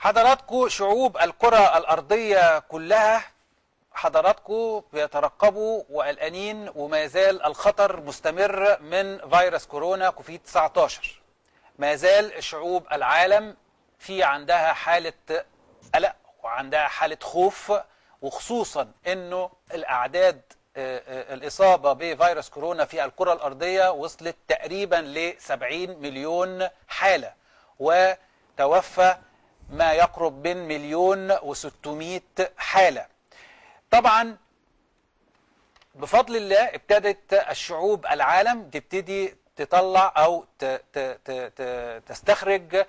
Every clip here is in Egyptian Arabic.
حضراتكم شعوب الكرة الأرضية كلها حضراتكم بيترقبوا وقلقانين وما يزال الخطر مستمر من فيروس كورونا كوفيد 19 ما زال شعوب العالم في عندها حالة قلق وعندها حالة خوف وخصوصا انه الاعداد آه، آه، الإصابة بفيروس كورونا في الكرة الأرضية وصلت تقريبا ل 70 مليون حالة وتوفى ما يقرب من مليون و600 حالة طبعا بفضل الله ابتدت الشعوب العالم تبتدي تطلع أو ت- ت- ت- ت- تستخرج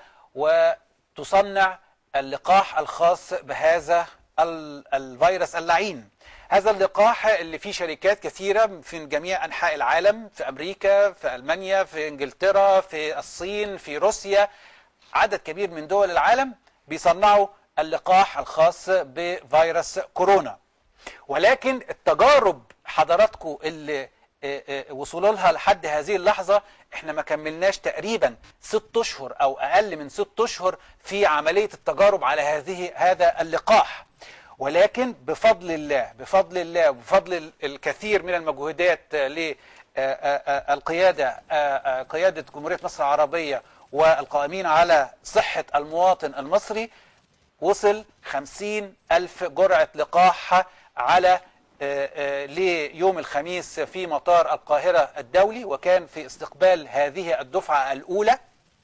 وتصنع اللقاح الخاص بهذا ال- الفيروس اللعين هذا اللقاح اللي فيه شركات كثيرة في جميع أنحاء العالم في أمريكا في ألمانيا في إنجلترا في الصين في روسيا عدد كبير من دول العالم بيصنعوا اللقاح الخاص بفيروس كورونا ولكن التجارب حضراتكم اللي آه، آه، وصلوا لها لحد هذه اللحظة احنا ما كملناش تقريبا ست اشهر او اقل من ست اشهر في عملية التجارب على هذه هذا اللقاح ولكن بفضل الله بفضل الله وبفضل ال- الكثير من المجهودات للقيادة قيادة جمهورية مصر العربية والقائمين على صحة المواطن المصري وصل خمسين ألف جرعة لقاح على آه، آه، ليوم الخميس في مطار القاهرة الدولي وكان في استقبال هذه الدفعة الأولى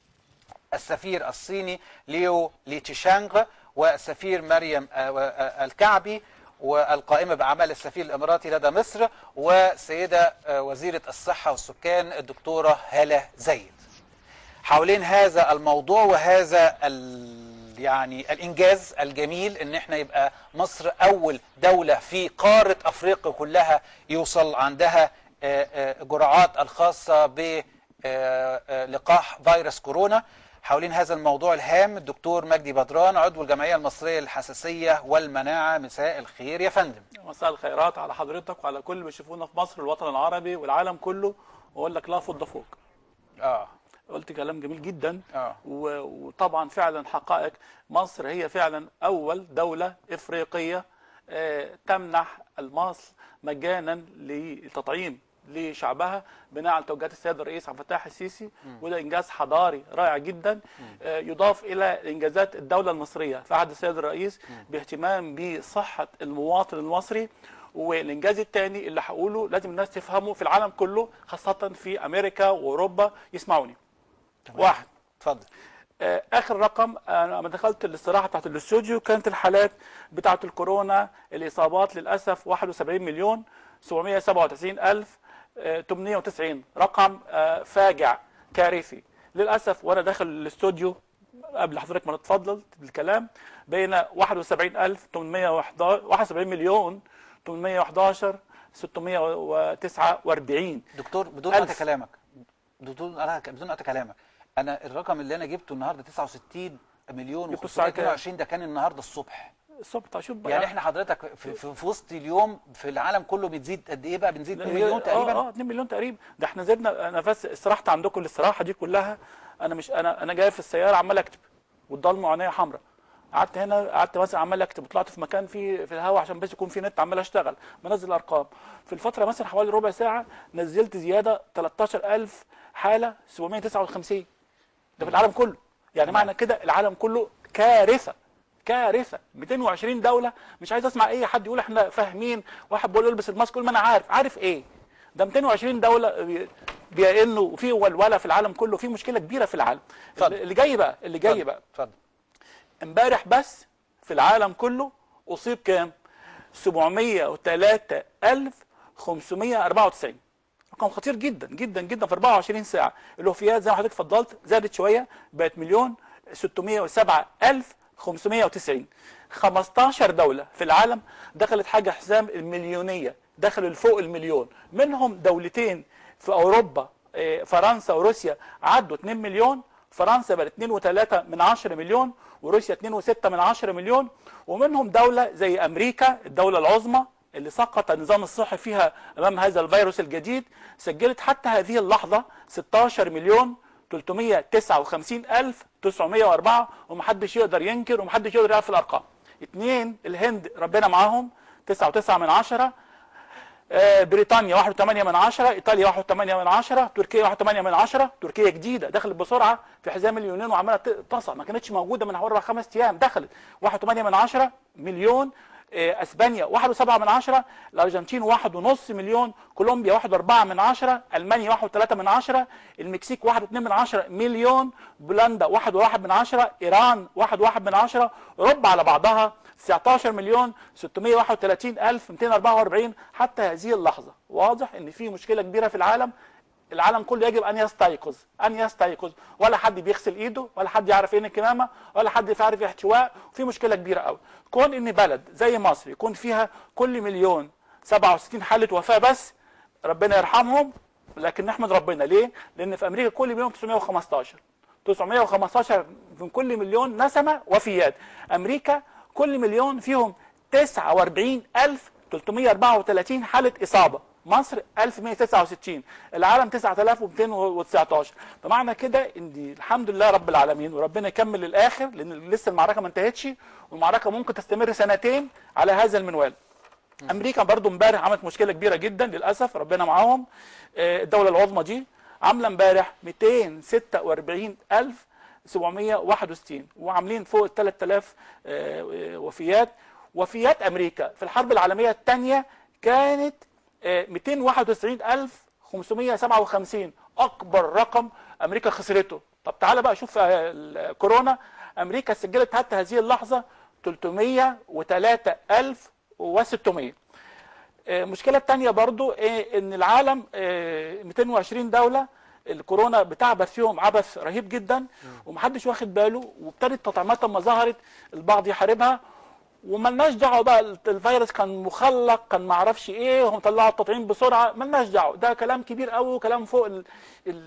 السفير الصيني ليو ليتشانغ والسفير مريم آه، آه، الكعبي والقائمة بأعمال السفير الإماراتي لدى مصر وسيدة آه، وزيرة الصحة والسكان الدكتورة هالة زايد حوالين هذا الموضوع وهذا ال يعني الانجاز الجميل ان احنا يبقى مصر اول دولة في قارة افريقيا كلها يوصل عندها آه، آه، جرعات الخاصة بلقاح فيروس كورونا حوالين هذا الموضوع الهام الدكتور مجدي بدران عضو الجمعية المصرية للحساسية والمناعة مساء الخير يا فندم مساء الخيرات على حضرتك وعلى كل اللي بيشوفونا في مصر والوطن العربي والعالم كله واقول لك لا فض فوق اه قلت كلام جميل جدا اه و- وطبعا فعلا حقائق مصر هي فعلا اول دوله افريقيه آه، تمنح المصل مجانا لتطعيم لشعبها بناء على توجيهات السيد الرئيس عبد الفتاح السيسي وده انجاز حضاري رائع جدا آه، يضاف الى انجازات الدوله المصريه في عهد السيد الرئيس باهتمام بصحه المواطن المصري والانجاز الثاني اللي هقوله لازم الناس تفهمه في العالم كله خاصه في امريكا واوروبا يسمعوني واحد اتفضل آه، اخر رقم انا لما دخلت الاستراحه بتاعت الاستوديو كانت الحالات بتاعت الكورونا الاصابات للاسف 71 مليون 797 الف آه، 890 رقم آه، فاجع كارثي للاسف وانا داخل الاستوديو قبل حضرتك ما تتفضل بالكلام بين 71811 71 مليون 811 649 دكتور بدون ألف. قطع كلامك بدون بدون قطع كلامك انا الرقم اللي انا جبته النهارده 69 مليون جبته الساعة كام؟ و522 ده كان النهارده الصبح الصبح شوف بقى يعني احنا حضرتك في, في, في وسط اليوم في العالم كله بتزيد قد ايه بقى بنزيد 2 مليون تقريبا اه اه 2 مليون تقريبا ده احنا زدنا انا بس استراحت عندكم الاستراحه دي كلها انا مش انا انا جاي في السياره عمال اكتب والضلمه عينيا حمراء قعدت هنا قعدت مثلا عمال اكتب وطلعت في مكان فيه في الهواء عشان بس يكون في نت عمال اشتغل بنزل ارقام في الفتره مثلا حوالي ربع ساعه نزلت زياده 13000 حاله 759 ده في العالم كله يعني معنى كده العالم كله كارثه كارثه 220 دوله مش عايز اسمع اي حد يقول احنا فاهمين واحد بيقول البس الماسك يقول ما انا عارف عارف ايه ده 220 دوله بي- بيئنوا وفي ولوله في العالم كله في مشكله كبيره في العالم اتفضل. اللي جاي بقى اللي جاي بقى اتفضل امبارح بس في العالم كله اصيب كام 703594 رقم خطير جدا جدا جدا في 24 ساعه الوفيات زي ما حضرتك اتفضلت زادت شويه بقت مليون 607590 15 دوله في العالم دخلت حاجه حزام المليونيه دخلوا لفوق المليون منهم دولتين في اوروبا آه، فرنسا وروسيا عدوا 2 مليون فرنسا بقت 2.3 من 10 مليون وروسيا 2.6 من 10 مليون ومنهم دولة زي أمريكا الدولة العظمى اللي سقط النظام الصحي فيها أمام هذا الفيروس الجديد سجلت حتى هذه اللحظة 16 مليون 359904 ومحدش يقدر ينكر ومحدش يقدر يعرف الارقام اثنين الهند ربنا معاهم 9.9 من عشرة آه، بريطانيا 1.8 من عشرة ايطاليا 1.8 من عشرة تركيا 1.8 من عشرة تركيا جديده دخلت بسرعه في حزام اليونان وعماله ت- تصل ما كانتش موجوده من حوالي خمس ايام دخلت 1.8 من عشرة مليون آه، اسبانيا 1.7 من عشرة الارجنتين 1.5 مليون كولومبيا 1.4 من عشرة المانيا 1.3 من عشرة المكسيك 1.2 من عشرة مليون بولندا 1.1 من عشرة ايران 1.1 من عشرة اوروبا على بعضها 19 مليون 631 الف 244 حتى هذه اللحظه واضح ان في مشكله كبيره في العالم العالم كله يجب ان يستيقظ ان يستيقظ ولا حد بيغسل ايده ولا حد يعرف ايه الكمامه ولا حد يعرف احتواء في مشكله كبيره قوي كون ان بلد زي مصر يكون فيها كل مليون 67 حاله وفاه بس ربنا يرحمهم لكن نحمد ربنا ليه لان في امريكا كل مليون 915 915 من كل مليون نسمه وفيات امريكا كل مليون فيهم 49334 حاله اصابه مصر 1169 العالم 9219 فمعنى كده ان الحمد لله رب العالمين وربنا يكمل للاخر لان لسه المعركه ما انتهتش والمعركه ممكن تستمر سنتين على هذا المنوال امريكا برضو امبارح عملت مشكله كبيره جدا للاسف ربنا معاهم آه، الدوله العظمى دي عامله امبارح 246761 وعاملين فوق ال 3000 آه، وفيات وفيات امريكا في الحرب العالميه الثانيه كانت آه، 291557 اكبر رقم امريكا خسرته طب تعالى بقى شوف آه، الكورونا امريكا سجلت حتى هذه اللحظه 303600 آه، المشكلة التانية برضو آه، ان العالم آه، 220 دولة الكورونا بتعبث فيهم عبث رهيب جدا ومحدش واخد باله وابتدت التطعيمات لما ظهرت البعض يحاربها وملناش دعوه بقى الفيروس كان مخلق كان معرفش ايه وهم طلعوا التطعيم بسرعه ملناش دعوه ده كلام كبير قوي وكلام فوق ال ال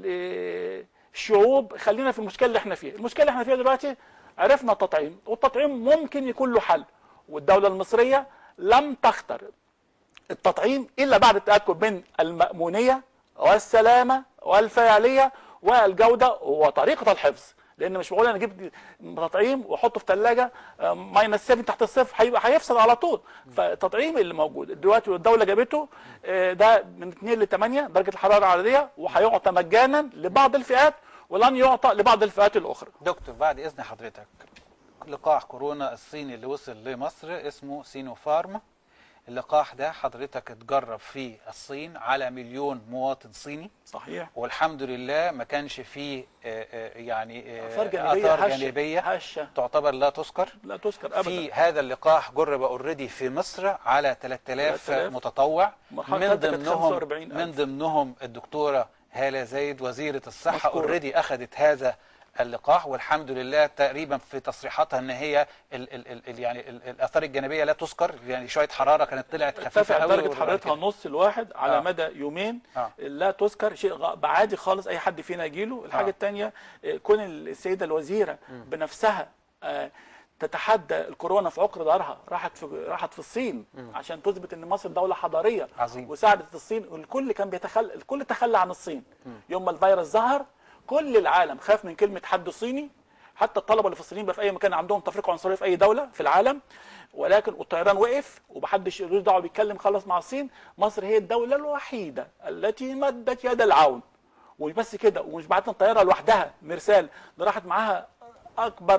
ال الشعوب خلينا في المشكله اللي احنا فيها المشكله اللي احنا فيها دلوقتي عرفنا التطعيم والتطعيم ممكن يكون له حل والدوله المصريه لم تختر التطعيم الا بعد التاكد من المامونيه والسلامه والفاعليه والجوده وطريقه الحفظ لان مش معقول انا اجيب تطعيم واحطه في ثلاجه ماينس 7 تحت الصفر هيبقى هيفسد على طول فالتطعيم اللي موجود دلوقتي الدوله جابته آه، ده من 2 ل 8 درجه الحراره العاديه وهيعطى مجانا لبعض الفئات ولن يعطى لبعض الفئات الاخرى دكتور بعد اذن حضرتك لقاح كورونا الصيني اللي وصل لمصر اسمه سينوفارم اللقاح ده حضرتك اتجرب في الصين على مليون مواطن صيني صحيح والحمد لله ما كانش فيه آه، آه، يعني آه، اثار جانبيه آثار هشه جانبيه هشه تعتبر لا تذكر لا تذكر ابدا في هذا اللقاح جرب اوريدي في مصر على 3000 3000 متطوع مرحلة من ثالثة كانت ضمنهم 45,000. من ضمنهم الدكتوره هاله زايد وزيره الصحه مشكورة. اوريدي اخذت هذا اللقاح والحمد لله تقريبا في تصريحاتها ان هي ال ال ال ال يعني ال الاثار الجانبيه لا تذكر يعني شويه حراره كانت طلعت خفيفه ارتفعت قوي درجه وبعد حرارتها كده. نص الواحد على آه. مدى يومين آه. لا تذكر شيء غ- عادي خالص اي حد فينا يجيله الحاجه آه. الثانيه كون السيده الوزيره بنفسها آه، تتحدى الكورونا في عقر دارها راحت في راحت في الصين عشان تثبت ان مصر دوله حضاريه عظيم. وساعدت الصين والكل كان بيتخلى الكل تخلى عن الصين يوم ما الفيروس ظهر كل العالم خاف من كلمه حد صيني حتى الطلبه اللي في الصين بقى في اي مكان عندهم تفرقه عنصريه في اي دوله في العالم ولكن والطيران وقف ومحدش له دعوه بيتكلم خلص مع الصين مصر هي الدوله الوحيده التي مدت يد العون ومش بس كده ومش بعتنا الطياره لوحدها مرسال ده راحت معاها اكبر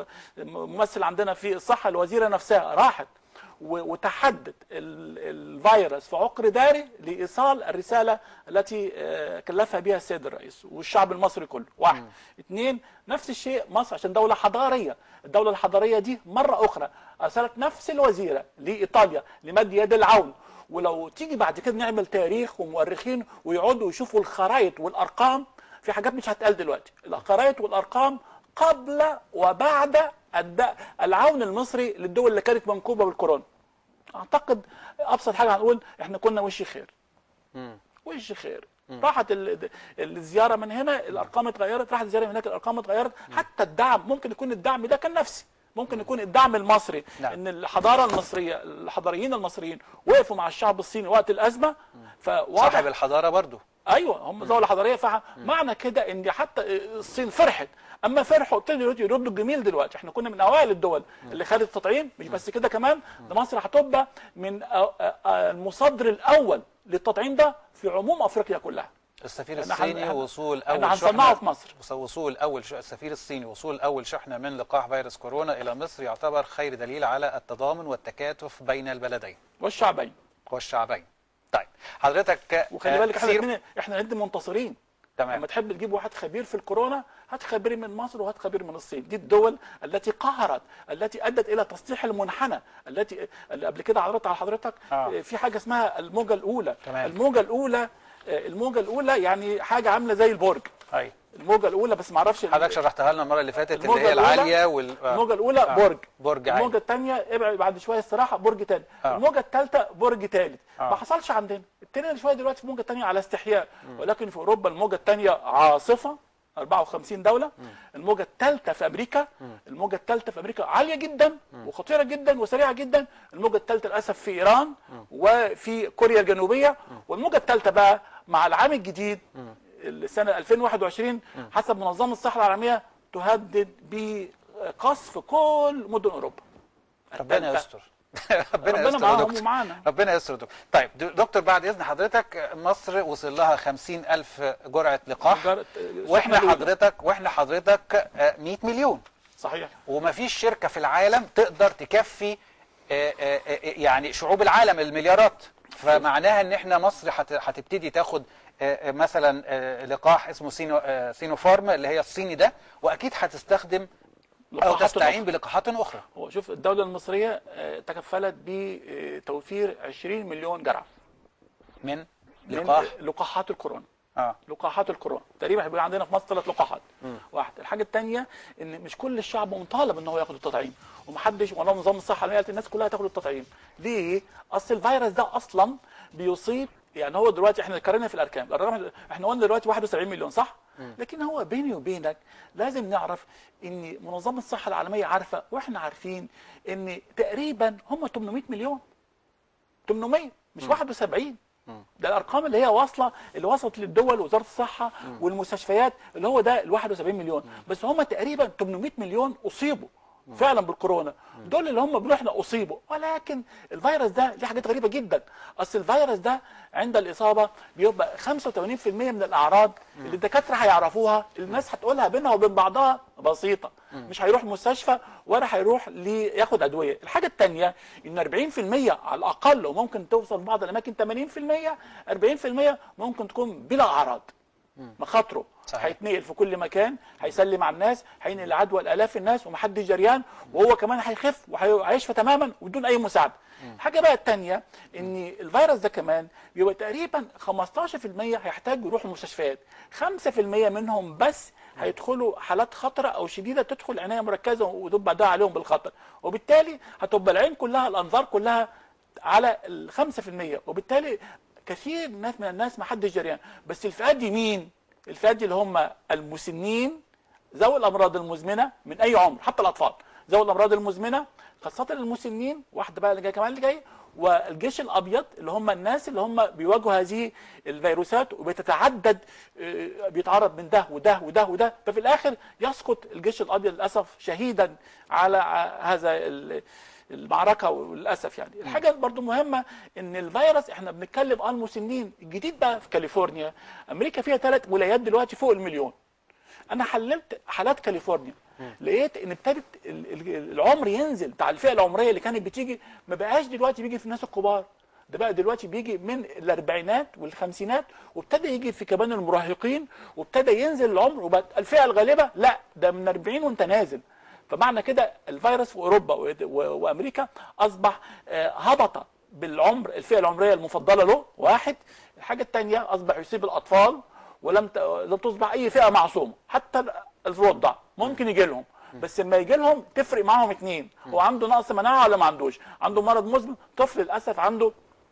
ممثل عندنا في الصحه الوزيره نفسها راحت و- وتحدت ال- الفيروس في عقر داري لايصال الرساله التي آه، كلفها بها السيد الرئيس والشعب المصري كله واحد اثنين نفس الشيء مصر عشان دوله حضاريه الدوله الحضاريه دي مره اخرى ارسلت نفس الوزيره لايطاليا لمد يد العون ولو تيجي بعد كده نعمل تاريخ ومؤرخين ويقعدوا يشوفوا الخرائط والارقام في حاجات مش هتقال دلوقتي الخرائط والارقام قبل وبعد الد- العون المصري للدول اللي كانت منكوبه بالكورونا اعتقد ابسط حاجه هنقول احنا كنا وش خير مم. وش خير راحت ال- الزياره من هنا الارقام اتغيرت راحت الزياره من هناك الارقام اتغيرت حتى الدعم ممكن يكون الدعم ده كان نفسي ممكن يكون الدعم المصري نعم. ان الحضاره المصريه الحضاريين المصريين وقفوا مع الشعب الصيني وقت الازمه فواضح صاحب الحضاره برضو ايوه هم دوله حضاريه فمعنى كده ان حتى الصين فرحت اما فرحوا ابتدوا يردوا الجميل دلوقتي احنا كنا من اوائل الدول اللي خدت التطعيم مش بس كده كمان ده مصر هتبقى من أ- أ- المصدر الاول للتطعيم ده في عموم افريقيا كلها السفير إحنا هن- الصيني إحنا- وصول إحنا اول هنصنعه شحنة- في مصر. وص- وصول اول ش... السفير الصيني وصول اول شحنه من لقاح فيروس كورونا الى مصر يعتبر خير دليل على التضامن والتكاتف بين البلدين والشعبين والشعبين طيب حضرتك وخلي آه، بالك احنا كثير- الاثنين احنا ندي منتصرين تمام لما تحب تجيب واحد خبير في الكورونا هات خبير من مصر وهات خبير من الصين دي الدول التي قهرت التي ادت الى تصليح المنحنى التي اللي قبل كده عرضت على حضرتك آه. في حاجه اسمها الموجه الاولى تمام. الموجه الاولى الموجه الاولى يعني حاجه عامله زي البرج اي الموجه الاولى بس ما اعرفش حضرتك شرحتها لنا المره اللي فاتت اللي الموجة هي الأولى- العاليه وال آه. الموجه الاولى آه. برج برج عالي الموجه الثانيه ابعد بعد شويه استراحه برج ثاني آه. الموجه الثالثه برج ثالث آه. ما حصلش عندنا ابتدينا شويه دلوقتي في موجه ثانيه على استحياء ولكن في اوروبا الموجه الثانيه عاصفه 54 دوله الموجه الثالثه في امريكا الموجه الثالثه في امريكا عاليه جدا وخطيره جدا وسريعه جدا الموجه الثالثه للاسف في ايران وفي كوريا الجنوبيه والموجه الثالثه بقى مع العام الجديد السنه 2021 حسب منظمه الصحه العالميه تهدد بقصف كل مدن اوروبا ربنا التالتة. يستر ربنا ربنا يستر يا معاهم دكتور. ومعانا ربنا يستر يا دكتور طيب د- دكتور بعد اذن حضرتك مصر وصل لها 50 الف جرعه لقاح جرعة- واحنا شحنة حضرتك واحنا حضرتك آه، 100 مليون صحيح ومفيش شركه في العالم تقدر تكفي آه، آه، آه، يعني شعوب العالم المليارات فمعناها ان احنا مصر هت- هتبتدي تاخد آه، آه، مثلا آه، لقاح اسمه سينو آه، سينوفارم اللي هي الصيني ده واكيد هتستخدم او لقاحات تستعين أخرى. بلقاحات اخرى هو شوف الدوله المصريه آه، تكفلت بتوفير 20 مليون جرعه من من لقاح لقاحات الكورونا اه لقاحات الكورونا تقريبا هيبقى عندنا في مصر ثلاث لقاحات واحد الحاجه الثانيه ان مش كل الشعب مطالب ان هو ياخد التطعيم ومحدش ولا نظام الصحه العالميه قالت الناس كلها تاخد التطعيم ليه اصل الفيروس ده اصلا بيصيب يعني هو دلوقتي احنا اتكلمنا في الارقام الارقام احنا قلنا دلوقتي 71 مليون صح لكن هو بيني وبينك لازم نعرف ان منظمه الصحه العالميه عارفه واحنا عارفين ان تقريبا هم 800 مليون 800 مش 71 ده الارقام اللي هي واصله اللي وصلت للدول وزاره الصحه والمستشفيات اللي هو ده ال 71 مليون بس هم تقريبا 800 مليون اصيبوا فعلا بالكورونا دول اللي هم بيقولوا احنا اصيبوا ولكن الفيروس ده ليه حاجات غريبه جدا اصل الفيروس ده عند الاصابه بيبقى 85% من الاعراض اللي الدكاتره هيعرفوها الناس هتقولها بينها وبين بعضها بسيطه مش هيروح مستشفى ولا هيروح لياخد ادويه الحاجه الثانيه ان 40% على الاقل وممكن توصل في بعض الاماكن 80% 40% ممكن تكون بلا اعراض مخاطره صحيح. هيتنقل في كل مكان هيسلم على الناس هينقل العدوى لالاف الناس ومحدش جريان وهو كمان هيخف وهيشفى تماما وبدون اي مساعده الحاجه بقى الثانيه ان الفيروس ده كمان بيبقى تقريبا 15% هيحتاج يروحوا المستشفيات 5% منهم بس هيدخلوا حالات خطره او شديده تدخل عنايه مركزه وتبقى ده عليهم بالخطر وبالتالي هتبقى العين كلها الانظار كلها على ال 5% وبالتالي كثير ناس من الناس ما حدش جريان بس الفئات دي مين؟ الفئات دي اللي هم المسنين ذوي الامراض المزمنه من اي عمر حتى الاطفال ذوي الامراض المزمنه خاصه المسنين واحده بقى اللي جايه كمان اللي جاي والجيش الابيض اللي هم الناس اللي هم بيواجهوا هذه الفيروسات وبتتعدد آه، بيتعرض من ده وده وده وده ففي الاخر يسقط الجيش الابيض للاسف شهيدا على ع- هذا ال- المعركه وللاسف يعني الحاجه برضو مهمه ان الفيروس احنا بنتكلم عن المسنين الجديد بقى في كاليفورنيا امريكا فيها ثلاث ولايات دلوقتي فوق المليون انا حللت حالات كاليفورنيا لقيت ان ابتدت ال- ال- العمر ينزل بتاع الفئه العمريه اللي كانت بتيجي ما بقاش دلوقتي بيجي في الناس الكبار ده بقى دلوقتي بيجي من الاربعينات والخمسينات وابتدى يجي في كمان المراهقين وابتدى ينزل العمر وبقت الفئه الغالبه لا ده من 40 وانت نازل فمعنى كده الفيروس في اوروبا و- و- وامريكا اصبح آه، هبط بالعمر الفئه العمريه المفضله له واحد الحاجه الثانيه اصبح يصيب الاطفال ولم ت... لم تصبح اي فئه معصومه حتى الرضع ممكن يجي لهم بس لما يجي لهم تفرق معاهم اتنين هو عنده نقص مناعه ولا ما عندوش عنده مرض مزمن طفل للاسف عنده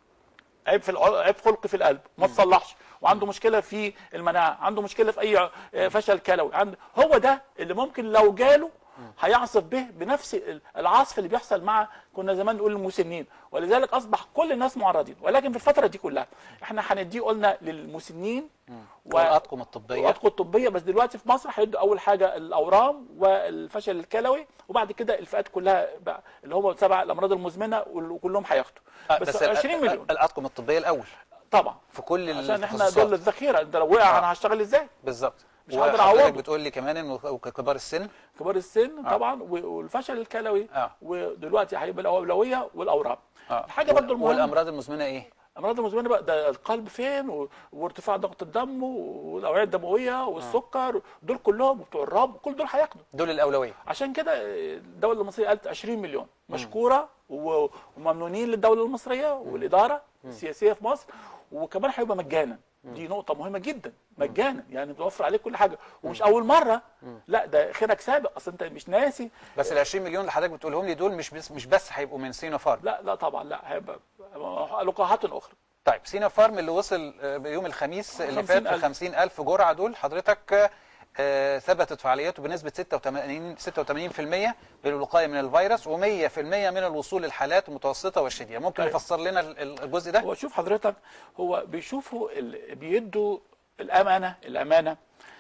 عيب في الع- عيب خلقي في القلب ما تصلحش وعنده مشكله في المناعه عنده مشكله في اي ع- فشل كلوي عنده هو ده اللي ممكن لو جاله هيعصف به بنفس ال- العصف اللي بيحصل مع كنا زمان نقول المسنين ولذلك اصبح كل الناس معرضين ولكن في الفتره دي كلها احنا هنديه قلنا للمسنين و- والاطقم الطبيه والأطقم الطبيه بس دلوقتي في مصر هيدوا اول حاجه الاورام والفشل الكلوي وبعد كده الفئات كلها بقى اللي هم تبع الامراض المزمنه وكلهم هياخدوا آه، بس, ال- 20 ال- مليون الاطقم الطبيه الاول طبعا في كل عشان احنا التخصصات. دول الذخيره انت لو وقع آه. انا هشتغل ازاي بالظبط مش هقدر وحضرتك أعوضه. بتقول لي كمان انه كبار السن كبار السن طبعا و- والفشل الكلوي آه. ودلوقتي هيبقى الاولويه والاورام آه. الحاجه برضو المهمه والامراض المزمنه ايه؟ الامراض المزمنه بقى ده القلب فين و... وارتفاع ضغط الدم والاوعيه الدمويه والسكر دول كلهم بتوع الرب كل دول هياخدوا دول الاولويه عشان كده الدوله المصريه قالت 20 مليون مشكوره و- وممنونين للدوله المصريه والاداره السياسيه في مصر وكمان هيبقى مجانا دي نقطة مهمة جدا مجانا يعني بتوفر عليك كل حاجة ومش أول مرة لا ده خيرك سابق أصل أنت مش ناسي بس ال 20 مليون اللي حضرتك بتقولهم لي دول مش بس مش بس هيبقوا من سينا فارم لا لا طبعا لا هيبقى لقاحات أخرى طيب سينا فارم اللي وصل آه، يوم الخميس اللي فات ل 50,000. 50000 جرعه دول حضرتك آه، ثبتت فعاليته بنسبه 86 86% بالوقايه من الفيروس و100% من الوصول للحالات المتوسطه والشديده ممكن طيب. يفسر لنا ال- ال- الجزء ده هو شوف حضرتك هو بيشوفوا ال... بيدوا الأمانة الأمانة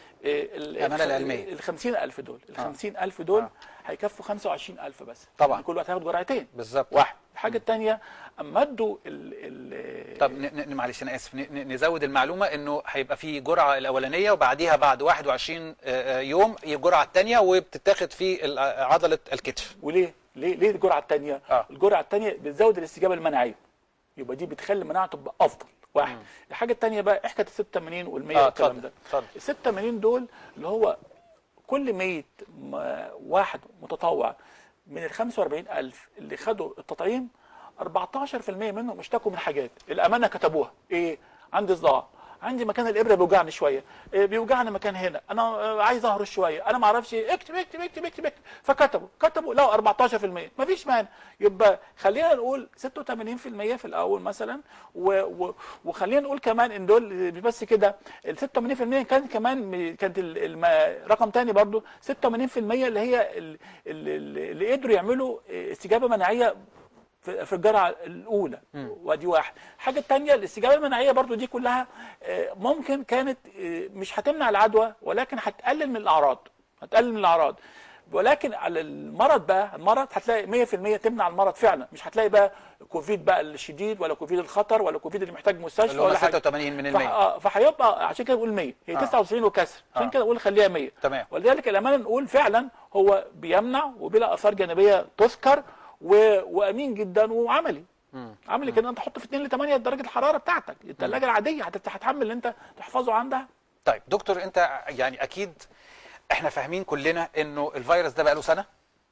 ال الأمانة العلمية. ال 50000 دول ال 50000 دول آه. هيكفوا 25000 بس طبعا. يعني كل واحد هياخد جرعتين بالظبط واحد الحاجة الثانية أما ادوا ال... ال... طب ن- ن- معلش انا اسف ن- ن- نزود المعلومه انه هيبقى في جرعه الاولانيه وبعديها بعد 21 آه، آه، يوم الجرعه الثانيه وبتتاخد في ال- عضله الكتف وليه؟ ليه ليه الجرعه الثانيه؟ آه. الجرعه الثانيه بتزود الاستجابه المناعيه. يبقى دي بتخلي المناعه تبقى افضل. واحد. الحاجه الثانيه بقى احكي ال 86 وال 100 اه والكلام اتفضل ده. اتفضل ال 86 دول اللي هو كل 100 م- واحد متطوع من ال 45000 اللي خدوا التطعيم 14% منهم اشتكوا من حاجات الامانه كتبوها ايه عندي صداع عندي مكان الابره بيوجعني شويه إيه بيوجعني مكان هنا انا آه، عايز اهرش شويه انا ما اعرفش إيه. اكتب اكتب اكتب اكتب اكتب فكتبوا كتبوا لا 14% ما فيش مانع يبقى خلينا نقول 86% في الاول مثلا و و وخلينا نقول كمان ان دول مش بس كده ال 86% كان كمان كانت ال- الم- رقم تاني برضو 86% اللي هي ال- ال- اللي قدروا يعملوا استجابه مناعيه في في الجرعه الاولى ودي واحد الحاجه الثانيه الاستجابه المناعيه برضو دي كلها آه، ممكن كانت آه، مش هتمنع العدوى ولكن هتقلل من الاعراض هتقلل من الاعراض ولكن على المرض بقى المرض هتلاقي 100% تمنع المرض فعلا مش هتلاقي بقى كوفيد بقى الشديد ولا كوفيد الخطر ولا كوفيد اللي محتاج مستشفى اللي هم ولا حاجه 86 من فح- المية آه، فهيبقى عشان كده بقول 100 هي آه. 99 وكسر عشان آه. كده بقول خليها 100 تمام. ولذلك الامانه نقول فعلا هو بيمنع وبلا اثار جانبيه تذكر و... وامين جدا وعملي عملي كده انت تحط في 2 ل 8 درجه الحراره بتاعتك الثلاجه العاديه هت- هتحمل اللي انت تحفظه عندها طيب دكتور انت يعني اكيد احنا فاهمين كلنا انه الفيروس ده بقاله سنه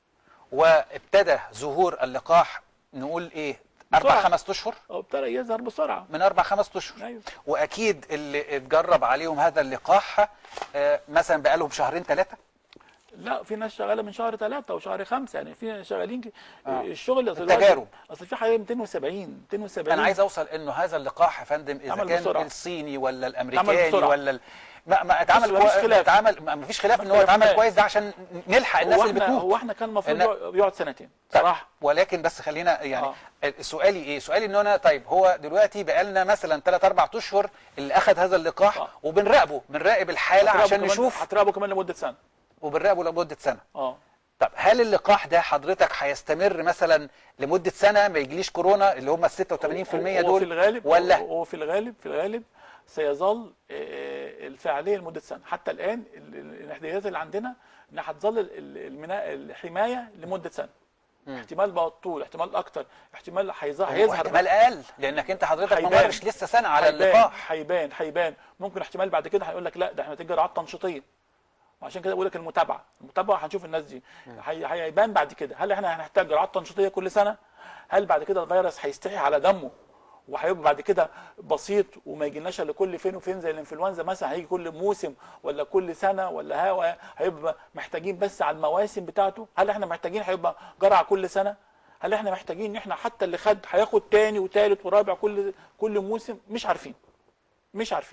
وابتدى ظهور اللقاح نقول ايه اربع بسرعة. خمس اشهر او ابتدى يظهر بسرعه من اربع خمس اشهر ايوه واكيد اللي اتجرب عليهم هذا اللقاح آه، مثلا بقالهم شهرين ثلاثه لا في ناس شغاله من شهر ثلاثة وشهر خمسة يعني في ناس شغالين ك- آه. الشغل أصل التجارب. دلوقتي- اصل في حوالي 270 270 انا عايز اوصل انه هذا اللقاح يا فندم اذا عمل كان بسرعة. الصيني ولا الامريكاني بسرعة. ولا ال... ما ما اتعمل بس مفيش كوي- خلاف. اتعمل ما ما فيش خلاف ان هو خلاف اتعمل ما. كويس ده عشان نلحق الناس هو اللي احنا بتموت هو احنا كان المفروض إن- يقعد- يقعد سنتين طيب، صراحه ولكن بس خلينا يعني آه. سؤالي ايه سؤالي ان انا طيب هو دلوقتي بقالنا مثلا 3 4 اشهر اللي اخذ هذا اللقاح آه. وبنراقبه بنراقب الحاله هتراقبه عشان كمان- نشوف هتراقبه كمان لمده سنه وبنراقبه لمده سنه اه طب هل اللقاح ده حضرتك هيستمر مثلا لمده سنه ما يجيليش كورونا اللي هم ال 86% هو دول في الغالب ولا هو في الغالب في الغالب سيظل آه، الفعاليه لمده سنه حتى الان ال- ال- الاحتياجات اللي عندنا انها هتظل ال- ال- المنا- الحمايه لمده سنه احتمال بقى طول احتمال اكتر احتمال هيظهر هو هيظهر احتمال اقل لانك انت حضرتك ما هيبان. مرش لسه سنه على هيبان- اللقاح هيبان هيبان ممكن احتمال بعد كده هيقول لك لا ده احنا محتاجين جرعات تنشيطيه وعشان كده بقول لك المتابعه المتابعه هنشوف الناس دي هي- هيبان بعد كده هل احنا هنحتاج جرعات تنشيطيه كل سنه هل بعد كده الفيروس هيستحي على دمه وهيبقى بعد كده بسيط وما يجيلناش الا كل فين وفين زي الانفلونزا مثلا هيجي كل موسم ولا كل سنه ولا هوا هيبقى محتاجين بس على المواسم بتاعته هل احنا محتاجين هيبقى جرعه كل سنه هل احنا محتاجين ان احنا حتى اللي خد هياخد تاني وتالت ورابع كل كل موسم مش عارفين مش عارفين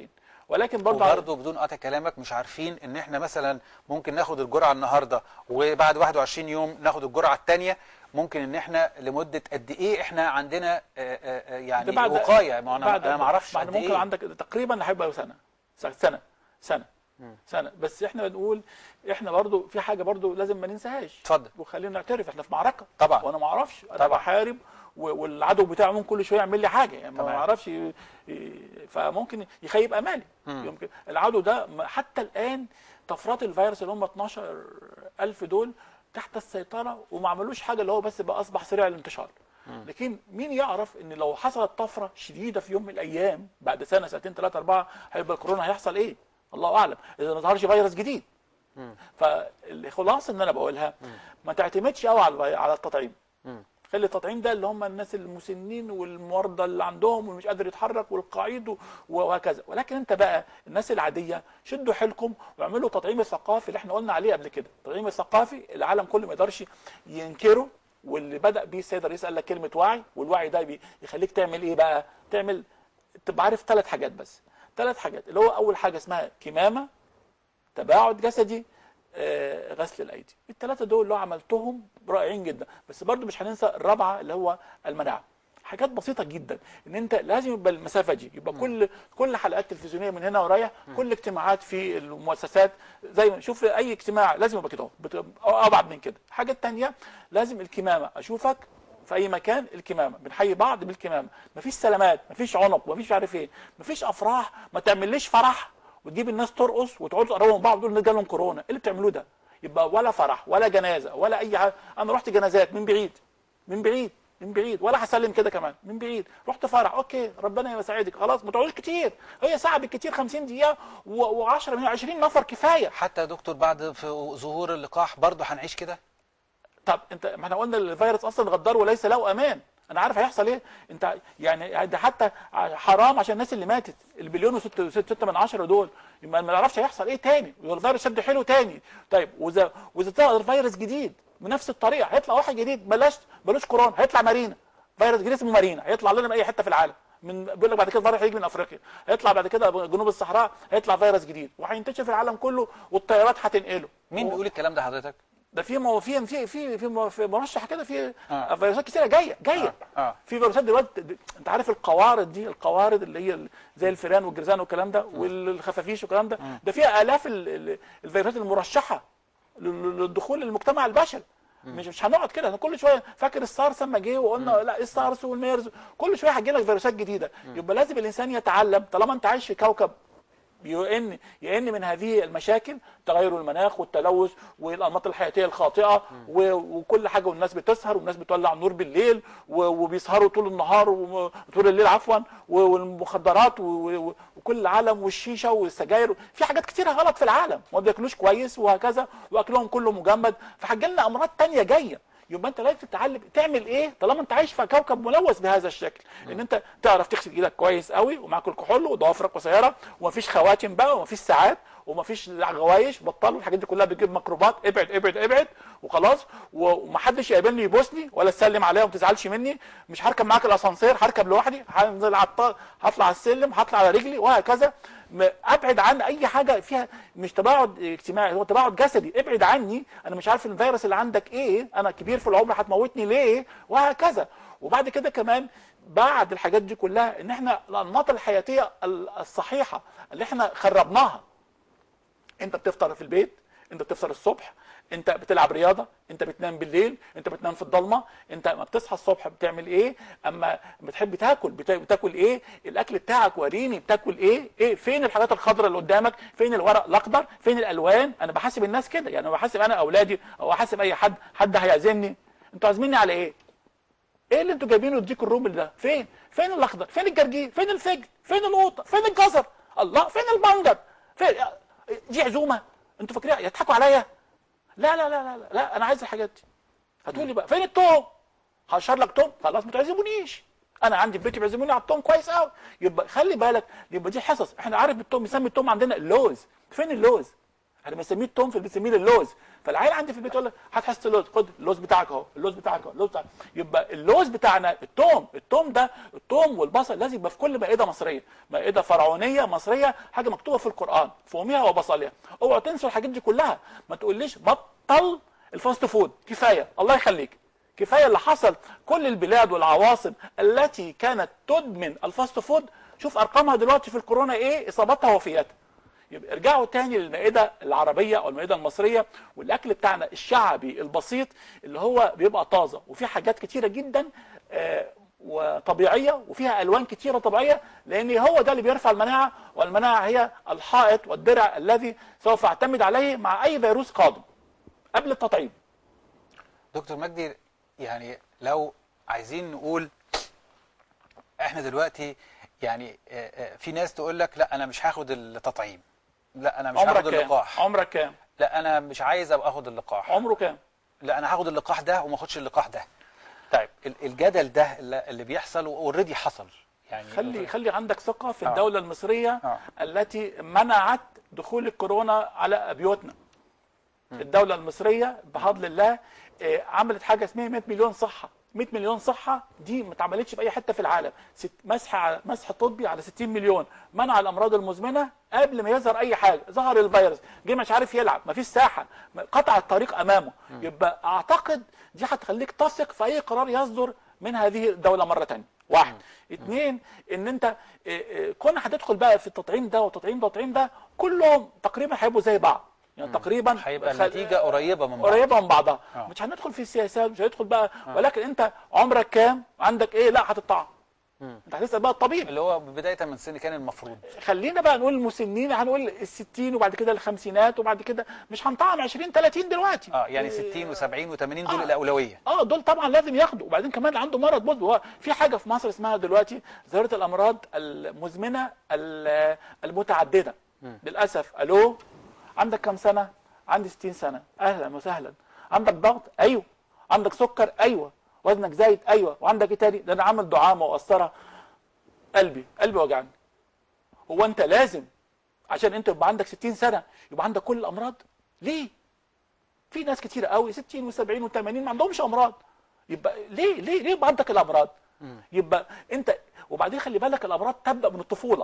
ولكن برضه وبرضه بدون قطع كلامك مش عارفين ان احنا مثلا ممكن ناخد الجرعه النهارده وبعد 21 يوم ناخد الجرعه الثانيه ممكن ان احنا لمده قد ايه احنا عندنا آه، آه، آه، يعني بعد- وقايه ما انا بعد انا ما اعرفش بعد قد ممكن ايه عندك تقريبا هيبقى سنه سنه سنه سنه بس احنا بنقول احنا برضو في حاجه برضو لازم ما ننساهاش اتفضل. وخلينا نعترف احنا في معركه طبعا. وانا ما اعرفش انا طبعا. بحارب و- والعدو بتاعي ممكن كل شويه يعمل لي حاجه يعني ما تمام. اعرفش ي- ي- فممكن يخيب امالي يمكن العدو ده م- حتى الان طفرات الفيروس اللي هم 12000 دول تحت السيطره وما عملوش حاجه اللي هو بس بقى اصبح سريع الانتشار لكن مين يعرف ان لو حصلت طفره شديده في يوم من الايام بعد سنه سنتين ثلاثه اربعه هيبقى الكورونا هيحصل ايه؟ الله اعلم اذا ما ظهرش فيروس جديد فالخلاصه ان انا بقولها ما تعتمدش قوي على الفي- على التطعيم خلي التطعيم ده اللي هم الناس المسنين والمرضى اللي عندهم والمش قادر يتحرك والقعيد و- وهكذا ولكن انت بقى الناس العاديه شدوا حيلكم واعملوا تطعيم الثقافي اللي احنا قلنا عليه قبل كده التطعيم الثقافي العالم كله ما يقدرش ينكره واللي بدا بيه السيد الرئيس قال لك كلمه وعي والوعي ده بي- يخليك تعمل ايه بقى تعمل تبقى عارف ثلاث حاجات بس ثلاث حاجات اللي هو اول حاجه اسمها كمامه تباعد جسدي آه، غسل الايدي الثلاثه دول لو عملتهم رائعين جدا بس برضو مش هننسى الرابعه اللي هو المناعه حاجات بسيطه جدا ان انت لازم يبقى المسافه دي يبقى كل كل حلقات تلفزيونيه من هنا ورايح كل اجتماعات في المؤسسات زي ما شوف اي اجتماع لازم يبقى كده بت- أو ابعد من كده الحاجه الثانيه لازم الكمامه اشوفك في اي مكان الكمامه بنحيي بعض بالكمامه مفيش سلامات مفيش عنق مفيش عارف ايه مفيش افراح ما تعمليش فرح وتجيب الناس ترقص وتقعدوا تقربوا من بعض وتقولوا الناس جالهم كورونا ايه اللي بتعملوه ده يبقى ولا فرح ولا جنازه ولا اي حاجه انا رحت جنازات من بعيد من بعيد من بعيد ولا هسلم كده كمان من بعيد رحت فرح اوكي ربنا يساعدك خلاص ما تقعدوش كتير هي ساعه بالكتير 50 دقيقه و10 من 20 نفر كفايه حتى يا دكتور بعد في ظهور اللقاح برضه هنعيش كده طب انت ما احنا قلنا الفيروس اصلا غدار وليس له امان انا عارف هيحصل ايه انت يعني ده حتى حرام عشان الناس اللي ماتت البليون وستة ستة ستة من عشرة دول ما ما نعرفش هيحصل ايه تاني والفيروس شد حلو تاني طيب واذا واذا ظهر فيروس جديد بنفس الطريقه هيطلع واحد جديد بلاش بلاش كورونا هيطلع مارينا فيروس جديد اسمه مارينا هيطلع لنا من اي حته في العالم من بيقول لك بعد كده فيروس هيجي من افريقيا هيطلع بعد كده جنوب الصحراء هيطلع فيروس جديد وهينتشر في العالم كله والطيارات هتنقله مين و- بيقول الكلام ده حضرتك ده في مو في في في في, مو- في مرشح كده في آه. فيروسات كتيره جايه جايه آه. آه. في فيروسات دلوقتي د- انت عارف القوارض دي القوارض اللي هي ال- زي الفيران والجرذان والكلام ده والخفافيش والكلام ده ده فيها الاف ال- ال- الفيروسات المرشحه لل- للدخول للمجتمع البشري مش مش هنقعد كده احنا كل شويه فاكر السارس لما جه وقلنا لا السارس والميرز كل شويه هتجي لك فيروسات جديده يبقى لازم الانسان يتعلم طالما انت عايش في كوكب يئن يئن من هذه المشاكل تغير المناخ والتلوث والانماط الحياتيه الخاطئه و- وكل حاجه والناس بتسهر والناس بتولع نور بالليل و- وبيسهروا طول النهار وطول الليل عفوا و- والمخدرات و- و- وكل العالم والشيشه والسجاير في حاجات كتيره غلط في العالم ما بياكلوش كويس وهكذا واكلهم كله مجمد فهتجي لنا امراض تانية جايه يبقى انت لازم تتعلم تعمل ايه طالما انت عايش في كوكب ملوث بهذا الشكل ان انت تعرف تغسل ايدك كويس قوي ومعاك الكحول وضوافرك قصيره ومفيش خواتم بقى ومفيش ساعات ومفيش غوايش بطلوا الحاجات دي كلها بتجيب ميكروبات ابعد ابعد ابعد وخلاص ومحدش يقابلني يبوسني ولا تسلم عليا وما تزعلش مني مش هركب معاك الاسانسير هركب لوحدي هنزل على الط- هطلع على السلم هطلع على رجلي وهكذا م- ابعد عن اي حاجه فيها مش تباعد اجتماعي هو تباعد جسدي ابعد عني انا مش عارف الفيروس اللي عندك ايه انا كبير في العمر هتموتني ليه وهكذا وبعد كده كمان بعد الحاجات دي كلها ان احنا الانماط الحياتيه ال- الصحيحه اللي احنا خربناها انت بتفطر في البيت انت بتفطر الصبح انت بتلعب رياضه انت بتنام بالليل انت بتنام في الضلمه انت ما بتصحى الصبح بتعمل ايه اما بتحب تاكل بتا- بتاكل ايه الاكل بتاعك وريني بتاكل ايه ايه فين الحاجات الخضراء اللي قدامك فين الورق الاخضر فين الالوان انا بحاسب الناس كده يعني بحاسب انا اولادي او احاسب اي حد حد هيعزمني انتوا عازميني على ايه ايه اللي انتوا جايبينه يديكوا الرومل ده فين فين الاخضر فين الجرجير فين الفجل فين القوطه فين الجزر الله فين البنجر فين دي عزومه انتوا فاكرين يضحكوا عليا لا لا لا لا لا, لا انا عايز الحاجات دي هتقول لي بقى فين التوم هشر لك توم خلاص ما تعزمونيش انا عندي في بيتي بيعزموني على التوم كويس قوي يبقى خلي بالك يبقى دي حصص احنا عارف التوم يسمي التوم عندنا اللوز فين اللوز احنا بنسميه التوم في البيت بنسميه اللوز فالعيل عندي في البيت يقول لك هات حصه اللوز خد اللوز بتاعك اهو اللوز بتاعك اهو اللوز بتاعك يبقى اللوز بتاعنا التوم التوم ده التوم والبصل لازم يبقى في كل مائده مصريه مائده فرعونيه مصريه حاجه مكتوبه في القران فوميها وبصلها اوعوا تنسوا الحاجات دي كلها ما تقوليش بطل الفاست فود كفايه الله يخليك كفايه اللي حصل كل البلاد والعواصم التي كانت تدمن الفاست فود شوف ارقامها دلوقتي في الكورونا ايه اصابتها ووفياتها يبقى ارجعوا تاني للمائده العربيه او المائده المصريه والاكل بتاعنا الشعبي البسيط اللي هو بيبقى طازه وفيه حاجات كتيره جدا آه، وطبيعيه وفيها الوان كتيره طبيعيه لان هو ده اللي بيرفع المناعه والمناعه هي الحائط والدرع الذي سوف اعتمد عليه مع اي فيروس قادم قبل التطعيم دكتور مجدي يعني لو عايزين نقول احنا دلوقتي يعني آه، آه، في ناس تقول لك لا انا مش هاخد التطعيم لا انا مش عمرك هاخد كام اللقاح عمرك كام لا انا مش عايز ابقى اخد اللقاح عمره كام لا انا هاخد اللقاح ده وما اخدش اللقاح ده طيب ال- الجدل ده اللي اللي بيحصل اوريدي حصل يعني خلي خلي عندك ثقه في آه. الدوله المصريه آه. التي منعت دخول الكورونا على بيوتنا الدوله المصريه بفضل الله آه، عملت حاجه اسمها 100 مليون صحه 100 مليون صحه دي ما اتعملتش في اي حته في العالم ست مسح على مسح طبي على 60 مليون منع الامراض المزمنه قبل ما يظهر اي حاجه ظهر الفيروس جه مش عارف يلعب ما فيش ساحه قطع الطريق امامه يبقى اعتقد دي هتخليك تثق في اي قرار يصدر من هذه الدوله مره ثانيه واحد اثنين ان انت آه، آه، كون هتدخل بقى في التطعيم ده والتطعيم ده والتطعيم ده كلهم تقريبا هيبقوا زي بعض يعني تقريبا هيبقى خل- النتيجه قريبه من بعض قريبه من بعضها آه. مش هندخل في السياسات مش هندخل بقى ولكن انت عمرك كام عندك ايه لا هتطعم انت هتسال بقى الطبيب اللي هو بدايه من سن كان المفروض خلينا بقى نقول المسنين هنقول الستين وبعد كده الخمسينات وبعد كده مش هنطعم 20 30 دلوقتي اه يعني 60 و70 و80 دول آه. الاولويه اه دول طبعا لازم ياخدوا وبعدين كمان اللي عنده مرض برضه هو في حاجه في مصر اسمها دلوقتي ظاهره الامراض المزمنه ال- المتعدده للاسف الو عندك كام سنه عندي 60 سنه اهلا وسهلا عندك ضغط ايوه عندك سكر ايوه وزنك زايد ايوه وعندك ايه تاني ده انا عامل دعامه وقسطره قلبي قلبي وجعني هو انت لازم عشان انت يبقى عندك 60 سنه يبقى عندك كل الامراض ليه في ناس كتير قوي 60 و70 و80 ما عندهمش امراض يبقى ليه ليه ليه يبقى عندك الامراض يبقى انت وبعدين خلي بالك الامراض تبدا من الطفوله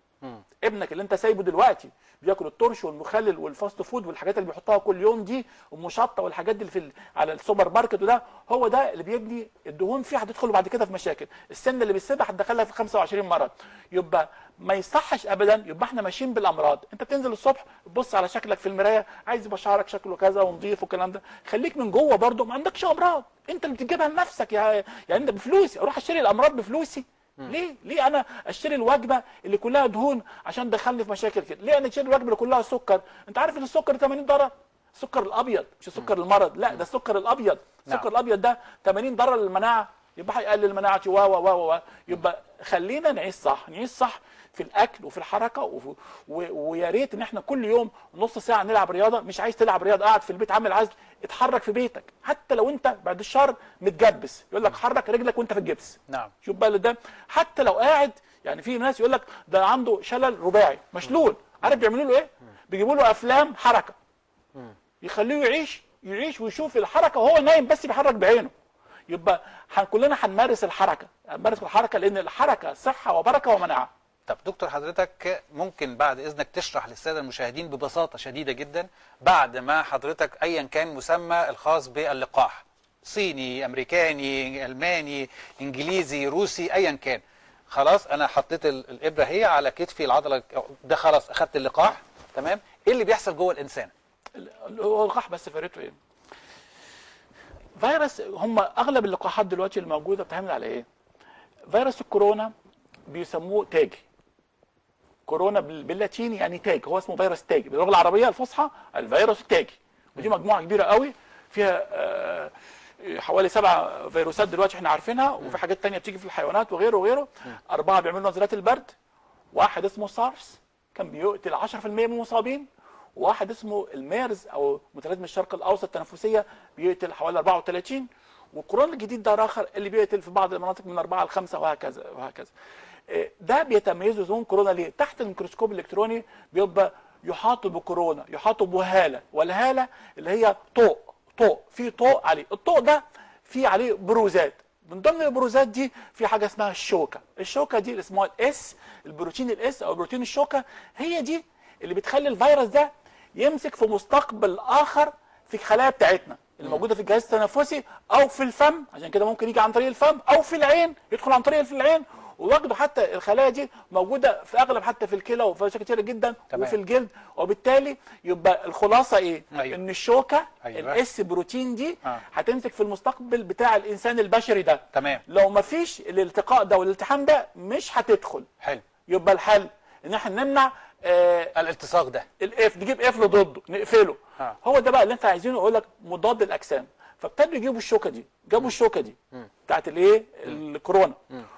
ابنك اللي انت سايبه دلوقتي بياكل الترش والمخلل والفاست فود والحاجات اللي بيحطها كل يوم دي والمشطه والحاجات دي اللي في ال- على السوبر ماركت وده هو ده اللي بيبني الدهون فيه هتدخل بعد كده في مشاكل السن اللي بيسيبها هتدخلها في 25 مرض يبقى ما يصحش ابدا يبقى احنا ماشيين بالامراض انت بتنزل الصبح تبص على شكلك في المرايه عايز يبقى شعرك شكله كذا ونضيف والكلام ده خليك من جوه برضه ما عندكش امراض انت اللي بتجيبها لنفسك يا يعني انت بفلوسي اروح اشتري الامراض بفلوسي ليه؟ ليه انا اشتري الوجبه اللي كلها دهون عشان تدخلني في مشاكل كده؟ ليه انا اشتري الوجبه اللي كلها سكر؟ انت عارف ان السكر 80 ضرر؟ السكر الابيض مش السكر المرض، لا ده السكر الابيض، السكر نعم. الابيض ده 80 ضرر للمناعه يبقى هيقلل مناعتي و و و و يبقى خلينا نعيش صح، نعيش صح في الاكل وفي الحركه وفي- و- ويا ريت ان احنا كل يوم نص ساعه نلعب رياضه مش عايز تلعب رياضه قاعد في البيت عامل عزل اتحرك في بيتك حتى لو انت بعد الشهر متجبس يقول لك حرك رجلك وانت في الجبس نعم شوف بقى اللي ده حتى لو قاعد يعني في ناس يقول لك ده عنده شلل رباعي مشلول عارف بيعملوا له ايه بيجيبوا له افلام حركه يخليه يعيش يعيش ويشوف الحركه وهو نايم بس بيحرك بعينه يبقى هن- كلنا هنمارس الحركه هنمارس الحركه لان الحركه صحه وبركه ومناعه طب دكتور حضرتك ممكن بعد اذنك تشرح للساده المشاهدين ببساطه شديده جدا بعد ما حضرتك ايا كان مسمى الخاص باللقاح صيني امريكاني الماني انجليزي روسي ايا كان خلاص انا حطيت ال- الابره هي على كتفي العضله ده خلاص اخدت اللقاح تمام ايه اللي بيحصل جوه الانسان ال- هو اللقاح بس فكرته ايه فيروس هم اغلب اللقاحات دلوقتي الموجوده بتعمل على ايه فيروس الكورونا بيسموه تاج كورونا بال- باللاتيني يعني تاج هو اسمه فيروس تاج باللغه العربيه الفصحى الفيروس التاجي ودي مجموعه كبيره قوي فيها آه، حوالي سبع فيروسات دلوقتي احنا عارفينها وفي حاجات تانية بتيجي في الحيوانات وغيره وغيره أربعة بيعملوا نزلات البرد واحد اسمه سارس كان بيقتل 10% من المصابين وواحد اسمه الميرز او متلازمه الشرق الاوسط التنفسيه بيقتل حوالي 34 والكورونا الجديد ده اخر اللي بيقتل في بعض المناطق من 4 ل 5 وهكذا وهكذا إيه، ده بيتميزوا زون كورونا ليه؟ تحت الميكروسكوب الالكتروني بيبقى يحاطوا بكورونا يحاطوا بهاله والهاله اللي هي طوق طوق في طوق عليه الطوق ده في عليه بروزات من ضمن البروزات دي في حاجه اسمها الشوكه الشوكه دي اللي اسمها الاس البروتين الاس او بروتين الشوكه هي دي اللي بتخلي الفيروس ده يمسك في مستقبل اخر في الخلايا بتاعتنا اللي موجوده في الجهاز التنفسي او في الفم عشان كده ممكن يجي عن طريق الفم او في العين يدخل عن طريق في العين وواجدوا حتى الخلايا دي موجوده في اغلب حتى في الكلى وفي اشياء كتيره جدا تمام. وفي الجلد وبالتالي يبقى الخلاصه ايه؟ أيوة. ان الشوكه أيوة. الاس بروتين دي آه. هتمسك في المستقبل بتاع الانسان البشري ده تمام لو ما فيش الالتقاء ده والالتحام ده مش هتدخل حلو يبقى الحل ان احنا نمنع آه الالتصاق ده الاف نجيب قفل ضده نقفله آه. هو ده بقى اللي انت عايزينه يقول لك مضاد الاجسام فابتدوا يجيبوا الشوكه دي جابوا الشوكه دي بتاعت الايه الكورونا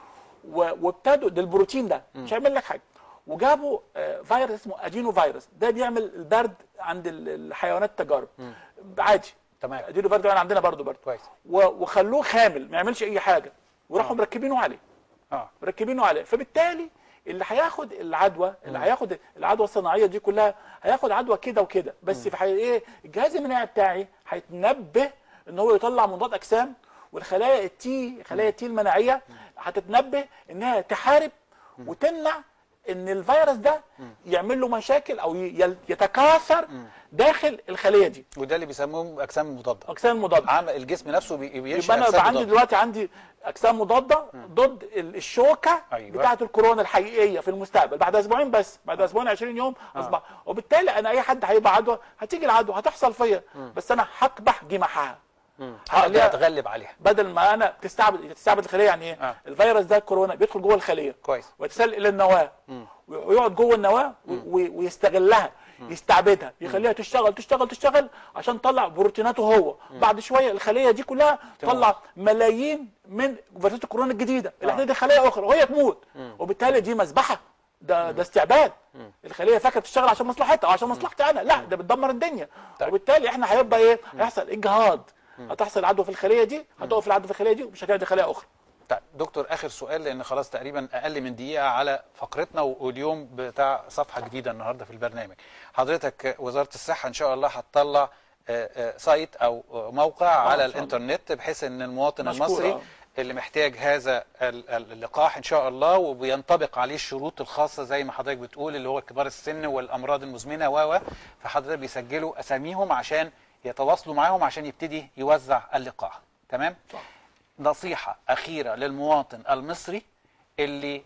و- وابتدوا ده البروتين ده مش هيعمل لك حاجه وجابوا آه، فيروس اسمه ادينو فيروس ده بيعمل البرد عند ال- الحيوانات التجارب عادي تمام ادينو فيروس ده عندنا برضو برضو كويس و- وخلوه خامل ما يعملش اي حاجه وراحوا آه. مركبينه عليه اه مركبينه عليه فبالتالي اللي هياخد العدوى اللي هياخد العدوى الصناعيه دي كلها هياخد عدوى كده وكده بس في حي... ايه الجهاز المناعي بتاعي هيتنبه ان هو يطلع مضاد اجسام والخلايا التي خلايا التي المناعيه هتتنبه انها تحارب وتمنع ان الفيروس ده يعمل له مشاكل او ي- يتكاثر داخل الخليه دي وده اللي بيسموهم اجسام مضاده اجسام مضاده عام الجسم نفسه بي- بينشئ يبقى انا اجسام يبقى عندي مضاده دلوقتي عندي اجسام مضاده ضد ال- الشوكه أيوة. بتاعه الكورونا الحقيقيه في المستقبل بعد اسبوعين بس بعد اسبوعين 20 يوم اصبح وبالتالي انا اي حد هيبقى عدوى هتيجي العدوى هتحصل فيا بس انا هكبح جماحها هقدر هخليها- اتغلب عليها بدل ما انا تستعبد تستعبد الخليه يعني ايه آه. الفيروس ده الكورونا بيدخل جوه الخليه كويس ويتسلل الى النواه ويقعد جوه النواه و- و- ويستغلها يستعبدها يخليها تشتغل تشتغل تشتغل عشان تطلع بروتيناته هو بعد شويه الخليه دي كلها تطلع ملايين من فيروسات الكورونا الجديده اللي احنا دي خلايا اخرى وهي تموت وبالتالي دي مذبحه ده ده استعباد الخليه فاكره بتشتغل عشان مصلحتها او عشان مصلحتي انا لا ده بتدمر الدنيا طيب. وبالتالي احنا هيبقى ايه هيحصل اجهاض هتحصل عدوى في الخليه دي هتقف العدوى في الخليه دي ومش هتلاقي خليه اخرى طيب دكتور اخر سؤال لان خلاص تقريبا اقل من دقيقه على فقرتنا واليوم بتاع صفحه جديده النهارده في البرنامج حضرتك وزاره الصحه ان شاء الله هتطلع آه، آه، سايت او آه، موقع على إن شاء الله. الانترنت بحيث ان المواطن مشكور، المصري آه. اللي محتاج هذا ال- ال- اللقاح ان شاء الله وبينطبق عليه الشروط الخاصه زي ما حضرتك بتقول اللي هو كبار السن والامراض المزمنه و و فحضرتك بيسجلوا اساميهم عشان يتواصلوا معاهم عشان يبتدي يوزع اللقاح تمام صح. نصيحة أخيرة للمواطن المصري اللي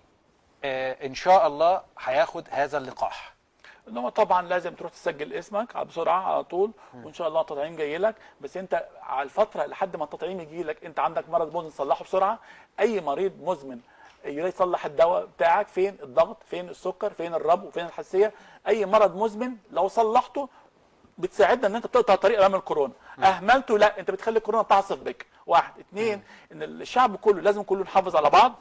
آه إن شاء الله هياخد هذا اللقاح ان هو طبعا لازم تروح تسجل اسمك على- بسرعه على طول وان شاء الله التطعيم جاي لك بس انت على الفتره لحد ما التطعيم يجي لك انت عندك مرض مزمن تصلحه بسرعه اي مريض مزمن يصلح الدواء بتاعك فين الضغط فين السكر فين الربو فين الحساسيه اي مرض مزمن لو صلحته بتساعدنا ان انت تقطع طريق امام الكورونا اهملته لا انت بتخلي الكورونا تعصف بك واحد اثنين ان الشعب كله لازم كله نحافظ على بعض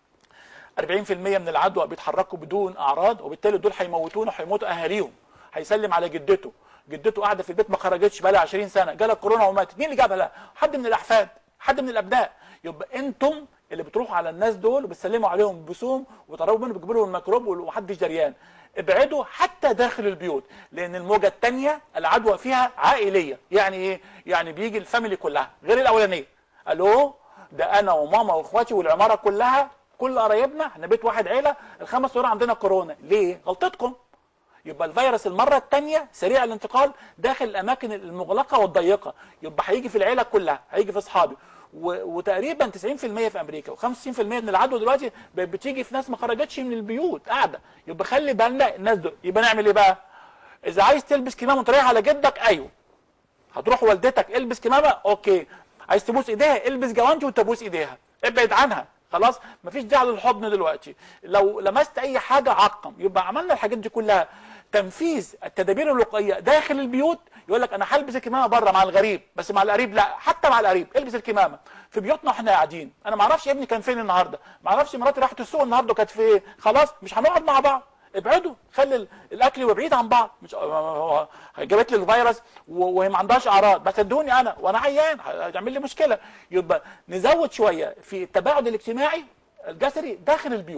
40% من العدوى بيتحركوا بدون اعراض وبالتالي دول هيموتونا وهيموتوا اهاليهم هيسلم على جدته جدته قاعده في البيت ما خرجتش بقى لها 20 سنه جالها كورونا وماتت مين اللي جابها لها حد من الاحفاد حد من الابناء يبقى انتم اللي بتروحوا على الناس دول وبتسلموا عليهم بسوم وتقربوا منهم بتجيبوا لهم الميكروب ومحدش دريان ابعدوا حتى داخل البيوت لان الموجه الثانيه العدوى فيها عائليه يعني ايه يعني بيجي الفاميلي كلها غير الاولانيه الو ده انا وماما واخواتي والعماره كلها كل قرايبنا احنا بيت واحد عيله الخمس دول عندنا كورونا ليه غلطتكم يبقى الفيروس المره الثانيه سريع الانتقال داخل الاماكن المغلقه والضيقه يبقى هيجي في العيله كلها هيجي في اصحابي و- وتقريبا 90% في امريكا و95% من العدوى دلوقتي بقت بتيجي في ناس ما خرجتش من البيوت قاعده يبقى خلي بالنا الناس دول يبقى نعمل ايه بقى اذا عايز تلبس كمامه وانت رايح على جدك ايوه هتروح والدتك البس كمامه اوكي عايز تبوس ايديها البس جوانتي وانت تبوس ايديها ابعد عنها خلاص مفيش داعي للحضن دلوقتي لو لمست اي حاجه عقم يبقى عملنا الحاجات دي كلها تنفيذ التدابير الوقائيه داخل البيوت يقول لك انا هلبس الكمامه بره مع الغريب بس مع القريب لا حتى مع القريب البس الكمامه في بيوتنا واحنا قاعدين انا ما اعرفش ابني كان فين النهارده ما اعرفش مراتي راحت السوق النهارده كانت في ايه خلاص مش هنقعد مع بعض ابعدوا خلي ال- الاكل يبقى بعيد عن بعض مش هو جابت لي الفيروس و- وهي ما عندهاش اعراض بس ادوني انا وانا عيان هتعمل لي مشكله يبقى نزود شويه في التباعد الاجتماعي الجسري داخل البيوت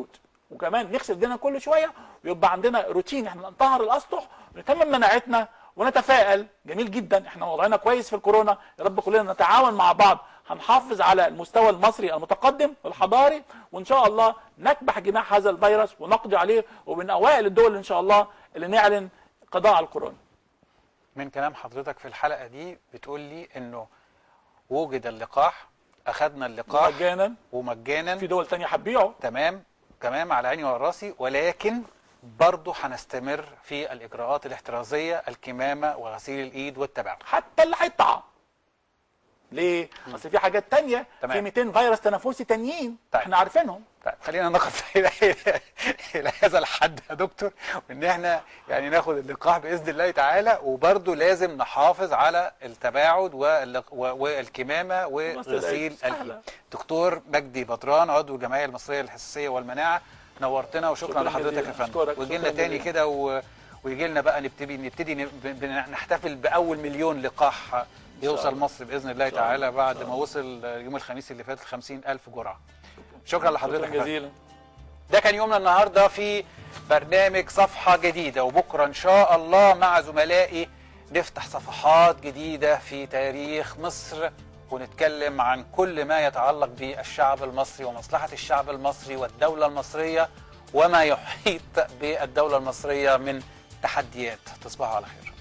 وكمان نغسل ايدينا كل شويه ويبقى عندنا روتين احنا نطهر الاسطح ونكمل مناعتنا ونتفائل جميل جدا احنا وضعنا كويس في الكورونا يا رب كلنا نتعاون مع بعض هنحافظ على المستوى المصري المتقدم والحضاري وان شاء الله نكبح جناح هذا الفيروس ونقضي عليه ومن اوائل الدول ان شاء الله اللي نعلن قضاء على الكورونا من كلام حضرتك في الحلقه دي بتقول لي انه وجد اللقاح اخذنا اللقاح مجانا ومجانا في دول تانية هتبيعه تمام تمام على عيني وعلى راسي ولكن برضه هنستمر في الاجراءات الاحترازيه الكمامه وغسيل الايد والتباعد حتى اللي هيطعم ليه؟ اصل في حاجات تانية تمام. في 200 فيروس تنفسي تانيين طيب. احنا عارفينهم طيب خلينا نقف الى الى هذا الحد يا دكتور وان احنا يعني ناخد اللقاح باذن الله تعالى وبرضه لازم نحافظ على التباعد واللق- و- والكمامه وغسيل سهلة. الايد. دكتور مجدي بدران عضو الجمعيه المصريه للحساسيه والمناعه نورتنا وشكرا شكراً لحضرتك جزيلاً. يا فندم أشكرك. ويجي لنا شكراً تاني جزيلاً. كده و... ويجي لنا بقى نبتدي نبتدي ن- ب- ب- نحتفل باول مليون لقاح يوصل الله. مصر باذن الله إن شاء الله. تعالى إن بعد شاء ما الله. وصل يوم الخميس اللي فات 50000 جرعه شكرا لحضرتك شكرا يا فندم. جزيلا ده كان يومنا النهارده في برنامج صفحه جديده وبكره ان شاء الله مع زملائي نفتح صفحات جديده في تاريخ مصر ونتكلم عن كل ما يتعلق بالشعب المصري ومصلحه الشعب المصري والدوله المصريه وما يحيط بالدوله المصريه من تحديات تصبحوا على خير